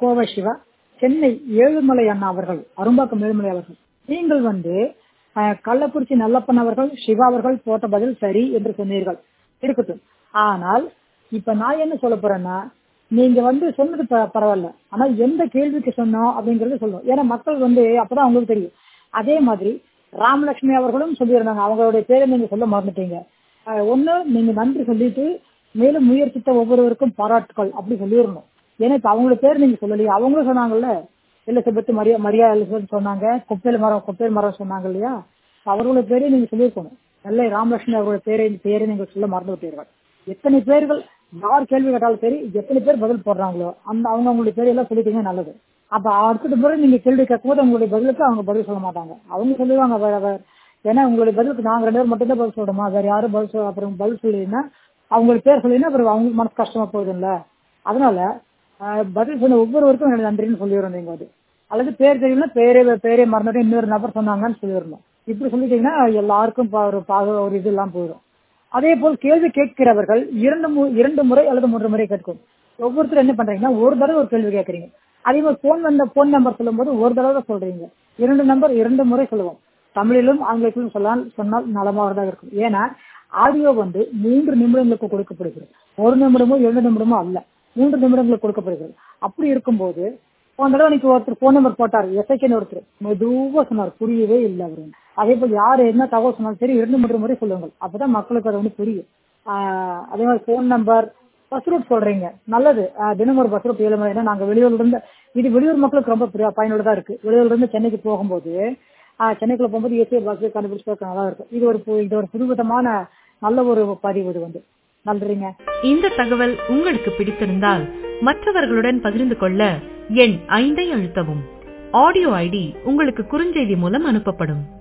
கோவை சிவா சென்னை ஏழுமலை அண்ணா அவர்கள் அரும்பாக்கம் ஏழுமலை அவர்கள் நீங்கள் வந்து அஹ், கள்ளக்குறிச்சி நல்லப்பன் அவர்கள் சிவா அவர்கள் போட்ட பதில் சரி என்று சொன்னீர்கள் இருக்கட்டும் ஆனால் இப்ப நான் என்ன சொல்ல போறேன்னா நீங்க வந்து சொன்னது ப- பரவாயில்ல ஆனா எந்த கேள்விக்கு சொன்னோம் அப்படிங்கறது சொல்லணும் ஏன்னா மக்கள் வந்து அப்பதான் அவங்களுக்கு தெரியும் அதே மாதிரி ராமலட்சுமி அவர்களும் சொல்லியிருந்தாங்க அவங்களுடைய பேரை நீங்க சொல்ல மறந்துட்டீங்க அஹ் ஒண்ணு நீங்க நன்றி சொல்லிட்டு மேலும் முயற்சித்த ஒவ்வொருவருக்கும் பாராட்டுக்கள் அப்படி சொல்லிடணும் ஏன்னா இப்ப அவங்களோட பேர் நீங்க சொல்லலையே அவங்களும் சொன்னாங்கல்ல எலிசபெத் மரியா மரியா எலிசபெத் சொன்னாங்க கொப்பேல் மரம் கொப்பேல் மரம் சொன்னாங்க இல்லையா அவர்களோட பேரையும் நீங்க சொல்லியிருக்கணும் நெல்லை ராமலட்சுமி அவர்களோட பேரை பேரை நீங்கள் சொல்ல மறந்து விட்டீர்கள் எத்தனை பேர்கள் யார் கேள்வி கேட்டாலும் சரி எத்தனை பேர் பதில் போடுறாங்களோ அந்த அவங்க அவங்களுடைய பேரையெல்லாம் சொல்லிட்டீங்க நல்லது அப்ப அடுத்த முறை நீங்க கேள்வி கேட்கும்போது உங்களுடைய பதிலுக்கு அவங்க பதில் சொல்ல மாட்டாங்க அவங்க சொல்லுவாங்க வேற வேற ஏன்னா உங்களுடைய பதிலுக்கு நாங்க ரெண்டு பேர் மட்டும் தான் பதில் சொல்லணுமா வேற யாரும் பதில் சொல்ல அப்புறம் பதில் சொல்லினா அவங்களுக்கு பேர் சொல்லினா அப்புறம் அவங்களுக்கு மனசு கஷ்டமா போகுதுல்ல அதனால ஆஹ், பதில் சொன்ன ஒவ்வொருவருக்கும் எனக்கு நன்றின்னு சொல்லிடுறோம் நீங்க அது அல்லது பேர் தெரியல பேரே பேரே மறந்துட்டு இன்னொரு நபர் சொன்னாங்கன்னு சொல்லிடணும் இப்படி சொல்லிட்டீங்கன்னா எல்லாருக்கும் பா- ஒரு பாக ஒரு இது எல்லாம் போயிடும் அதே போல் கேள்வி கேட்கிறவர்கள் இரண்டு மு- இரண்டு முறை அல்லது மூன்று முறை கேட்கும் ஒவ்வொருத்தரும் என்ன பண்றீங்கன்னா ஒரு தடவை ஒரு கேள்வி கேட்கறீங்க அதே மாதிரி போன் வந்த போன் நம்பர் சொல்லும்போது ஒரு தடவை தான் சொல்றீங்க இரண்டு நம்பர் இரண்டு முறை சொல்லுவோம் தமிழிலும் ஆங்கிலத்திலும் சொன்னால் சொன்னால் நலமாக தான் இருக்கும் ஏன்னா ஆடியோ வந்து மூன்று நிமிடங்களுக்கு கொடுக்கப்படுகிறது ஒரு நிமிடமோ இரண்டு நிமிடமோ அல்ல மூன்று நிமிடங்களுக்கு கொடுக்கப்படுகிறது அப்படி இருக்கும்போது போன தடவை இன்னைக்கு ஒருத்தர் போன் நம்பர் போட்டார் எஸ்ஐக்கேன்னு ஒருத்தர் மெதுவா சொன்னார் புரியவே இல்லை அவரு அதே போல் யார் என்ன தகவல் சொன்னாலும் சரி இரண்டு மூன்று முறை சொல்லுங்கள் அப்பதான் மக்களுக்கு அது வந்து புரியும் ஆஹ் அதே மாதிரி போன் நம்பர் பஸ் ரூட் சொல்றீங்க நல்லது ஆஹ் தினம் ஒரு பஸ் ரூட் ஏழு மணி ஏன்னா நாங்க வெளியூர்ல இருந்து இது வெளியூர் மக்களுக்கு ரொம்ப பிரிய- பயனுள்ளதா இருக்கு வெளியூர்ல இருந்து சென்னைக்கு போகும்போது ஆஹ் சென்னைக்குள்ள போகும்போது ஏசிய பஸ் கண்டுபிடிச்சு பார்க்க நல்லா இருக்கும் இது ஒரு பு- இது ஒரு புதுவிதமான நல்ல ஒரு பதிவு இது வந்து நன்றிங்க இந்த தகவல் உங்களுக்கு பிடித்திருந்தால் மற்றவர்களுடன் பகிர்ந்து கொள்ள எண் ஐந்தை அழுத்தவும் ஆடியோ ஐடி உங்களுக்கு குறுஞ்செய்தி மூலம் அனுப்பப்படும்